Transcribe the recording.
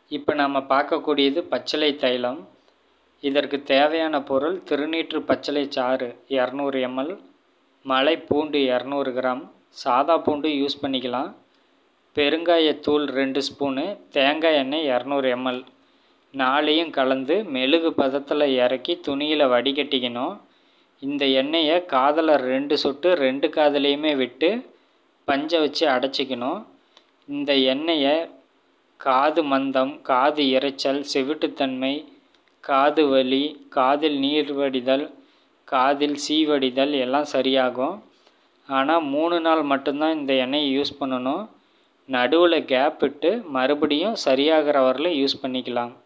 இப்போ நம்ம பார்க்கக்கூடியது பச்சிலை தைலம் இதற்கு தேவையான பொருள் திருநீற்று பச்சிலை சாறு இரநூறு எம்எல் மலை பூண்டு இரநூறு கிராம் சாதா பூண்டு யூஸ் பண்ணிக்கலாம் பெருங்காயத்தூள் ரெண்டு ஸ்பூனு தேங்காய் எண்ணெய் இரநூறு எம்எல் நாளையும் கலந்து மெழுகு பதத்தில் இறக்கி துணியில் வடிகட்டிக்கணும் இந்த எண்ணெயை காதில் ரெண்டு சொட்டு ரெண்டு காதுலேயுமே விட்டு பஞ்சை வச்சு அடைச்சிக்கணும் இந்த எண்ணெயை காது மந்தம் காது இரைச்சல் செவிட்டுத்தன்மை காது வலி காதில் நீர் வடிதல் காதில் சீவடிதல் எல்லாம் சரியாகும் ஆனால் மூணு நாள் மட்டும்தான் இந்த எண்ணெயை யூஸ் பண்ணணும் நடுவில் கேப் விட்டு மறுபடியும் சரியாகிற வரல யூஸ் பண்ணிக்கலாம்